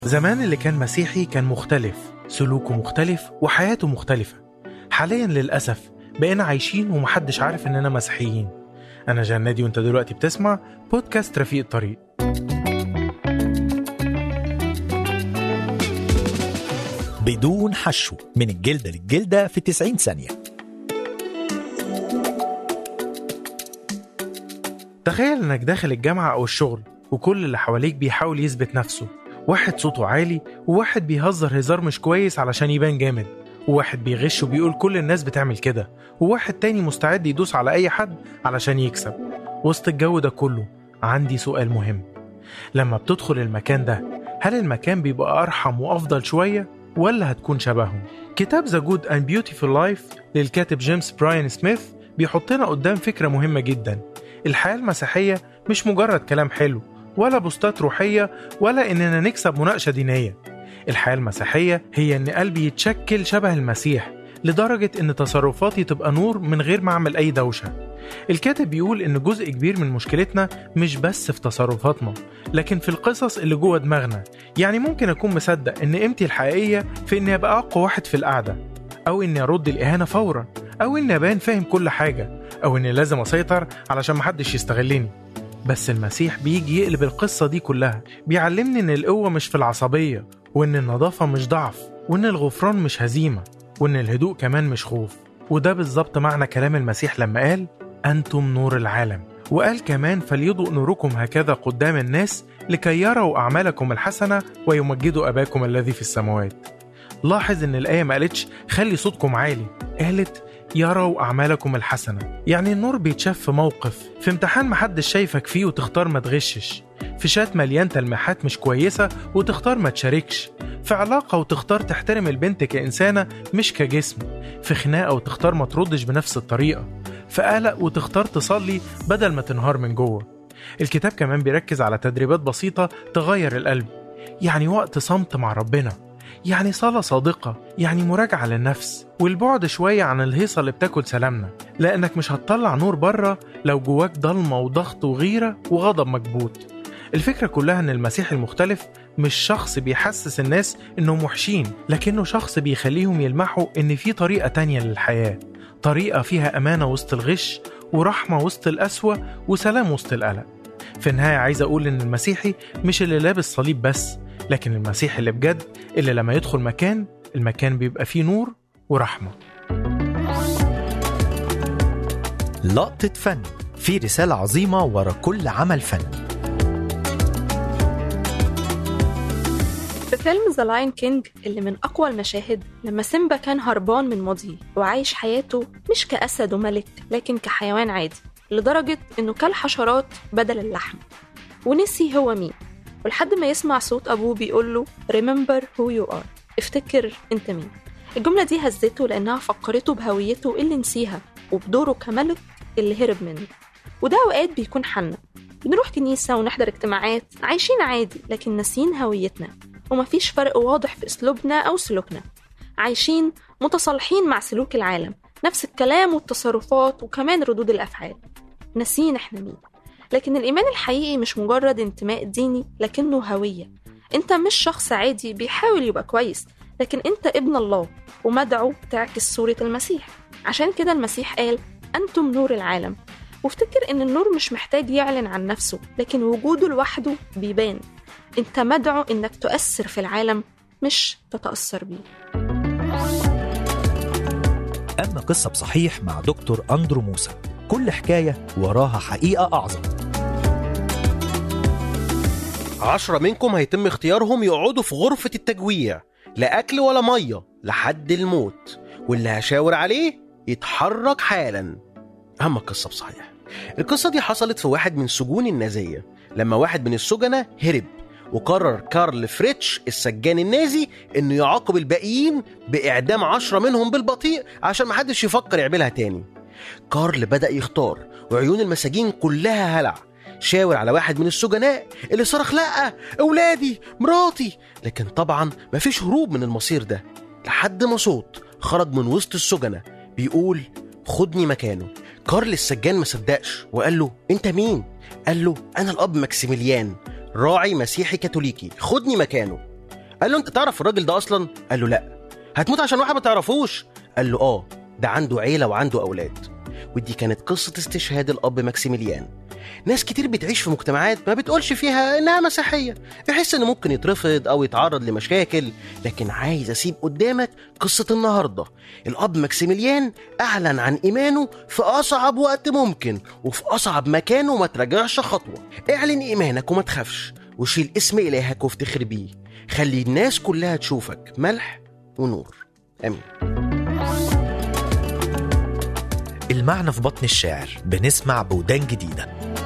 زمان اللي كان مسيحي كان مختلف سلوكه مختلف وحياته مختلفة حاليا للأسف بقينا عايشين ومحدش عارف إننا مسيحيين أنا جنادي وأنت دلوقتي بتسمع بودكاست رفيق الطريق بدون حشو من الجلدة للجلدة في 90 ثانية تخيل إنك داخل الجامعة أو الشغل وكل اللي حواليك بيحاول يثبت نفسه واحد صوته عالي وواحد بيهزر هزار مش كويس علشان يبان جامد وواحد بيغش وبيقول كل الناس بتعمل كده وواحد تاني مستعد يدوس على أي حد علشان يكسب وسط الجو ده كله عندي سؤال مهم لما بتدخل المكان ده هل المكان بيبقى أرحم وأفضل شوية ولا هتكون شبههم؟ كتاب The Good and Beautiful Life للكاتب جيمس براين سميث بيحطنا قدام فكرة مهمة جدا الحياة المسيحية مش مجرد كلام حلو ولا بوستات روحية ولا إننا نكسب مناقشة دينية الحياة المسيحية هي إن قلبي يتشكل شبه المسيح لدرجة إن تصرفاتي تبقى نور من غير ما أعمل أي دوشة الكاتب بيقول إن جزء كبير من مشكلتنا مش بس في تصرفاتنا لكن في القصص اللي جوه دماغنا يعني ممكن أكون مصدق إن قيمتي الحقيقية في إني أبقى أقوى واحد في القعدة أو إني أرد الإهانة فورا أو إني أبان فاهم كل حاجة أو إني لازم أسيطر علشان محدش يستغلني بس المسيح بيجي يقلب القصة دي كلها بيعلمني إن القوة مش في العصبية وإن النظافة مش ضعف وإن الغفران مش هزيمة وإن الهدوء كمان مش خوف وده بالظبط معنى كلام المسيح لما قال أنتم نور العالم وقال كمان فليضوء نوركم هكذا قدام الناس لكي يروا أعمالكم الحسنة ويمجدوا أباكم الذي في السماوات لاحظ إن الآية ما قالتش خلي صوتكم عالي قالت يروا أعمالكم الحسنة يعني النور بيتشاف في موقف في امتحان محدش شايفك فيه وتختار ما تغشش في شات مليان تلميحات مش كويسة وتختار ما تشاركش في علاقة وتختار تحترم البنت كإنسانة مش كجسم في خناقة وتختار ما تردش بنفس الطريقة في قلق وتختار تصلي بدل ما تنهار من جوه الكتاب كمان بيركز على تدريبات بسيطة تغير القلب يعني وقت صمت مع ربنا يعني صلاة صادقة يعني مراجعة للنفس والبعد شوية عن الهيصة اللي بتاكل سلامنا لأنك مش هتطلع نور بره لو جواك ضلمة وضغط وغيرة وغضب مكبوت الفكرة كلها إن المسيح المختلف مش شخص بيحسس الناس إنهم وحشين لكنه شخص بيخليهم يلمحوا إن في طريقة تانية للحياة طريقة فيها أمانة وسط الغش ورحمة وسط القسوة وسلام وسط القلق في النهاية عايز أقول إن المسيحي مش اللي لابس صليب بس لكن المسيح اللي بجد اللي لما يدخل مكان المكان بيبقى فيه نور ورحمة لقطة فن في رسالة عظيمة ورا كل عمل فن في فيلم ذا لاين كينج اللي من أقوى المشاهد لما سيمبا كان هربان من ماضيه وعايش حياته مش كأسد وملك لكن كحيوان عادي لدرجة إنه كل حشرات بدل اللحم ونسي هو مين ولحد ما يسمع صوت أبوه بيقول له remember who you are افتكر أنت مين الجملة دي هزته لأنها فكرته بهويته اللي نسيها وبدوره كملك اللي هرب منه وده أوقات بيكون حالنا بنروح كنيسة ونحضر اجتماعات عايشين عادي لكن ناسيين هويتنا ومفيش فرق واضح في أسلوبنا أو سلوكنا عايشين متصالحين مع سلوك العالم نفس الكلام والتصرفات وكمان ردود الأفعال ناسيين احنا مين لكن الإيمان الحقيقي مش مجرد انتماء ديني لكنه هوية انت مش شخص عادي بيحاول يبقى كويس لكن انت ابن الله ومدعو تعكس صورة المسيح عشان كده المسيح قال أنتم نور العالم وافتكر إن النور مش محتاج يعلن عن نفسه لكن وجوده لوحده بيبان انت مدعو إنك تؤثر في العالم مش تتأثر بيه أما قصة بصحيح مع دكتور أندرو موسى كل حكاية وراها حقيقة أعظم عشرة منكم هيتم اختيارهم يقعدوا في غرفة التجويع لا أكل ولا مية لحد الموت واللي هشاور عليه يتحرك حالا أما القصة بصحيح القصة دي حصلت في واحد من سجون النازية لما واحد من السجناء هرب وقرر كارل فريتش السجان النازي انه يعاقب الباقيين باعدام عشرة منهم بالبطيء عشان محدش يفكر يعملها تاني كارل بدأ يختار وعيون المساجين كلها هلع شاور على واحد من السجناء اللي صرخ لا اولادي مراتي لكن طبعا مفيش هروب من المصير ده لحد ما صوت خرج من وسط السجناء بيقول خدني مكانه كارل السجان ما صدقش وقال له انت مين قال له انا الاب ماكسيميليان راعي مسيحي كاثوليكي خدني مكانه قال له انت تعرف الراجل ده اصلا قال له لا هتموت عشان واحد ما تعرفوش قال له اه ده عنده عيله وعنده اولاد ودي كانت قصه استشهاد الاب ماكسيميليان ناس كتير بتعيش في مجتمعات ما بتقولش فيها انها مسيحيه يحس انه ممكن يترفض او يتعرض لمشاكل لكن عايز اسيب قدامك قصه النهارده الاب ماكسيميليان اعلن عن ايمانه في اصعب وقت ممكن وفي اصعب مكان وما تراجعش خطوه اعلن ايمانك وما تخافش وشيل اسم الهك وافتخر بيه خلي الناس كلها تشوفك ملح ونور امين المعنى في بطن الشاعر بنسمع بودان جديدة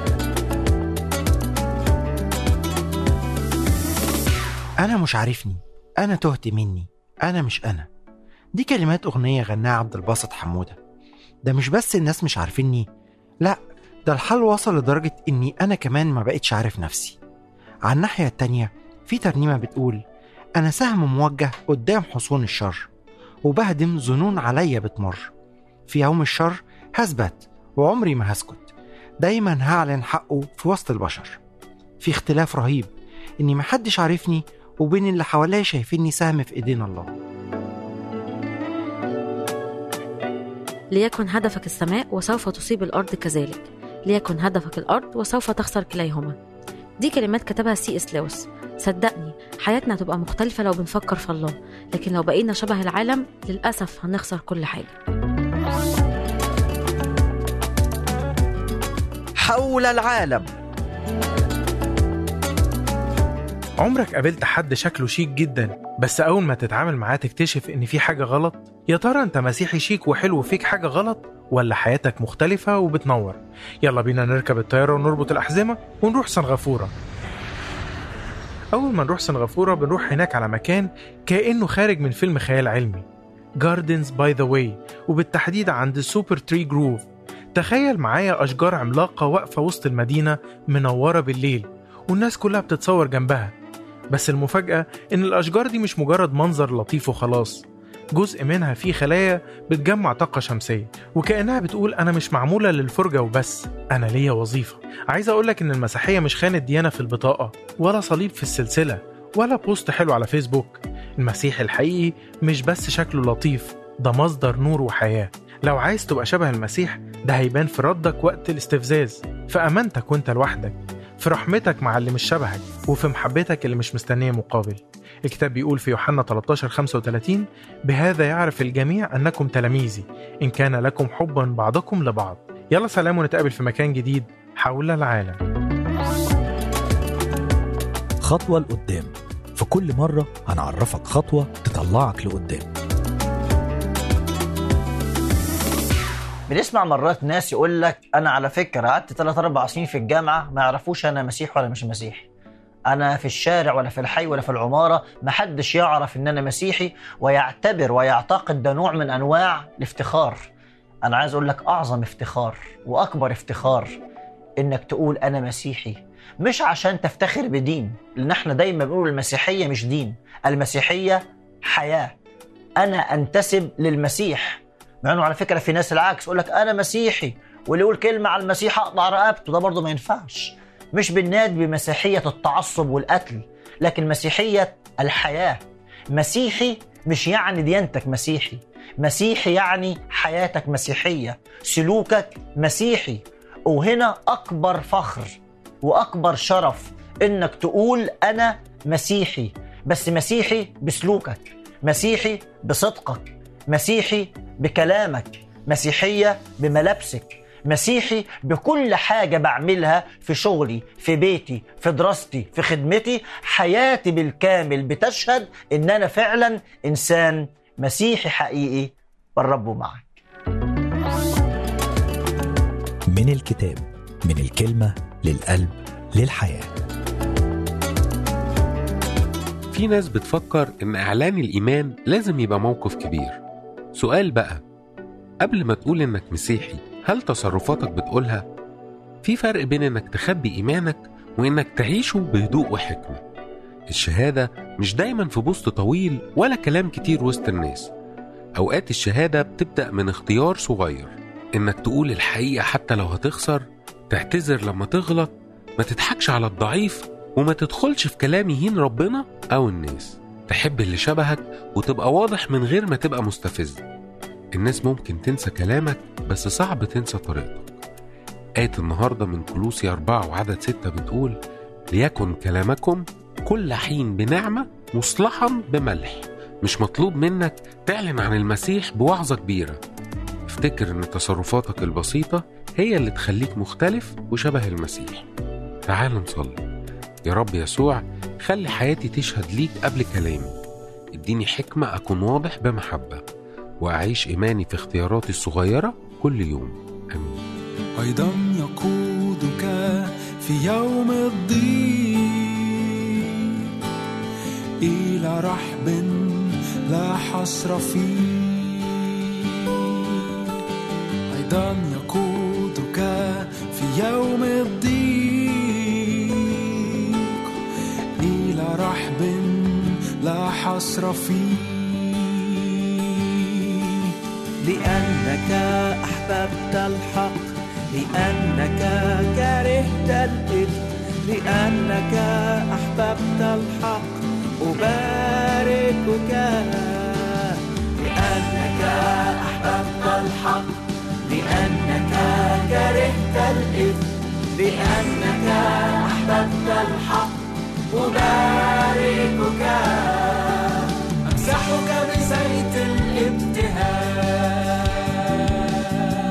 أنا مش عارفني أنا تهت مني أنا مش أنا دي كلمات أغنية غناها عبد الباسط حمودة ده مش بس الناس مش عارفيني لا ده الحال وصل لدرجة إني أنا كمان ما بقتش عارف نفسي على الناحية التانية في ترنيمة بتقول أنا سهم موجه قدام حصون الشر وبهدم ظنون عليا بتمر في يوم الشر هثبت وعمري ما هسكت دايما هعلن حقه في وسط البشر في اختلاف رهيب اني محدش عارفني وبين اللي حواليا شايفيني سهم في ايدين الله ليكن هدفك السماء وسوف تصيب الأرض كذلك ليكن هدفك الأرض وسوف تخسر كليهما دي كلمات كتبها سي اس لويس صدقني حياتنا هتبقى مختلفة لو بنفكر في الله لكن لو بقينا شبه العالم للأسف هنخسر كل حاجة حول العالم عمرك قابلت حد شكله شيك جدا بس أول ما تتعامل معاه تكتشف إن في حاجة غلط؟ يا ترى أنت مسيحي شيك وحلو وفيك حاجة غلط؟ ولا حياتك مختلفة وبتنور؟ يلا بينا نركب الطيارة ونربط الأحزمة ونروح سنغافورة أول ما نروح سنغافورة بنروح هناك على مكان كأنه خارج من فيلم خيال علمي Gardens by the Way وبالتحديد عند سوبر تري جروف تخيل معايا أشجار عملاقة واقفة وسط المدينة منورة بالليل والناس كلها بتتصور جنبها بس المفاجأة إن الأشجار دي مش مجرد منظر لطيف وخلاص جزء منها فيه خلايا بتجمع طاقة شمسية وكأنها بتقول أنا مش معمولة للفرجة وبس أنا ليا وظيفة عايز أقولك إن المسيحية مش خانة ديانة في البطاقة ولا صليب في السلسلة ولا بوست حلو على فيسبوك المسيح الحقيقي مش بس شكله لطيف ده مصدر نور وحياة لو عايز تبقى شبه المسيح ده هيبان في ردك وقت الاستفزاز في أمانتك وانت لوحدك في رحمتك مع اللي مش شبهك وفي محبتك اللي مش مستنية مقابل الكتاب بيقول في يوحنا 13 35 بهذا يعرف الجميع أنكم تلاميذي إن كان لكم حبا بعضكم لبعض يلا سلام ونتقابل في مكان جديد حول العالم خطوة لقدام في كل مرة هنعرفك خطوة تطلعك لقدام بنسمع مرات ناس يقول لك انا على فكره قعدت 3 4 سنين في الجامعه ما يعرفوش انا مسيح ولا مش مسيحي انا في الشارع ولا في الحي ولا في العماره ما حدش يعرف ان انا مسيحي ويعتبر ويعتقد ده نوع من انواع الافتخار انا عايز اقول لك اعظم افتخار واكبر افتخار انك تقول انا مسيحي مش عشان تفتخر بدين لان احنا دايما بنقول المسيحيه مش دين المسيحيه حياه انا انتسب للمسيح مع انه على فكره في ناس العكس يقول لك انا مسيحي واللي يقول كلمه على المسيح اقطع رقبته ده برضه ما ينفعش مش بالناد بمسيحيه التعصب والقتل لكن مسيحيه الحياه مسيحي مش يعني ديانتك مسيحي مسيحي يعني حياتك مسيحيه سلوكك مسيحي وهنا اكبر فخر واكبر شرف انك تقول انا مسيحي بس مسيحي بسلوكك مسيحي بصدقك مسيحي بكلامك مسيحية بملابسك مسيحي بكل حاجة بعملها في شغلي في بيتي في دراستي في خدمتي حياتي بالكامل بتشهد ان انا فعلا انسان مسيحي حقيقي والرب معك من الكتاب من الكلمة للقلب للحياة في ناس بتفكر إن إعلان الإيمان لازم يبقى موقف كبير سؤال بقى قبل ما تقول إنك مسيحي هل تصرفاتك بتقولها؟ في فرق بين إنك تخبي إيمانك وإنك تعيشه بهدوء وحكمة الشهادة مش دايما في بوست طويل ولا كلام كتير وسط الناس أوقات الشهادة بتبدأ من اختيار صغير إنك تقول الحقيقة حتى لو هتخسر تعتذر لما تغلط ما تضحكش على الضعيف وما تدخلش في كلام يهين ربنا أو الناس تحب اللي شبهك وتبقى واضح من غير ما تبقى مستفز الناس ممكن تنسى كلامك بس صعب تنسى طريقتك آية النهاردة من كلوسي أربعة وعدد ستة بتقول ليكن كلامكم كل حين بنعمة مصلحا بملح مش مطلوب منك تعلن عن المسيح بوعظة كبيرة افتكر ان تصرفاتك البسيطة هي اللي تخليك مختلف وشبه المسيح تعال نصلي يا رب يسوع خلي حياتي تشهد ليك قبل كلامي اديني حكمة أكون واضح بمحبة وأعيش إيماني في اختياراتي الصغيرة كل يوم آمين أيضا يقودك في يوم الضيق إلى رحب لا حصر فيه أيضا يقودك في يوم الضيق إلى رحب لا حصر فيه لأنك أحببت الحق لأنك كرهت الإثم لأنك أحببت الحق أباركك لأنك أحببت الحق لأنك كرهت الإثم لأنك أحببت الحق أباركك أمسحك بزيت الابتهاج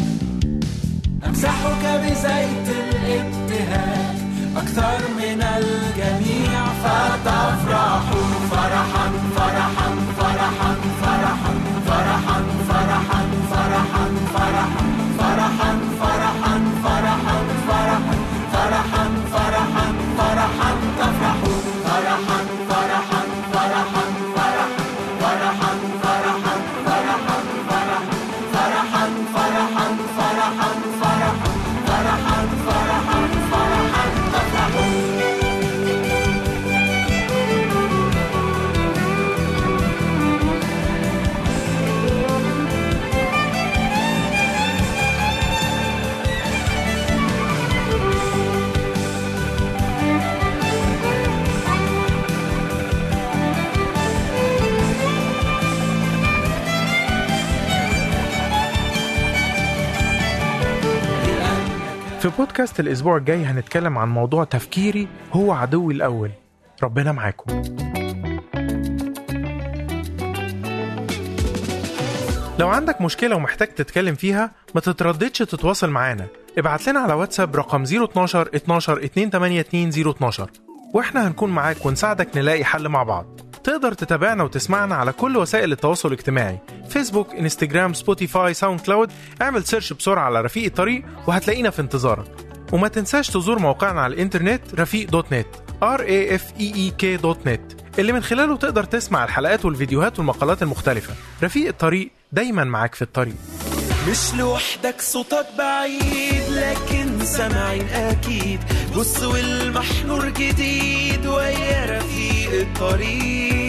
أمسحك بزيت الابتهاج أكثر من الجميع فتفرح فرحا فرحا فرحا فرحا فرحا فرحا فرحا فرحا فرحا فرحا فرحا فرحا فرحا فرحا فرحا تفرح فرحا فرحا فرحا فرحا فرحا فرحا فرحا فرحا فرحا فرحا فرحا فرحا فرحا فرحا فرحا تفرح في بودكاست الأسبوع الجاي هنتكلم عن موضوع تفكيري هو عدوي الأول ربنا معاكم لو عندك مشكلة ومحتاج تتكلم فيها ما تترددش تتواصل معانا ابعت لنا على واتساب رقم 012 12 282 012 واحنا هنكون معاك ونساعدك نلاقي حل مع بعض تقدر تتابعنا وتسمعنا على كل وسائل التواصل الاجتماعي فيسبوك انستجرام سبوتيفاي ساوند كلاود اعمل سيرش بسرعة على رفيق الطريق وهتلاقينا في انتظارك وما تنساش تزور موقعنا على الانترنت رفيق دوت نت r a f e e k دوت نت اللي من خلاله تقدر تسمع الحلقات والفيديوهات والمقالات المختلفة رفيق الطريق دايما معاك في الطريق مش لوحدك صوتك بعيد لكن سامعين اكيد بص والمحنور جديد ويا رفيق الطريق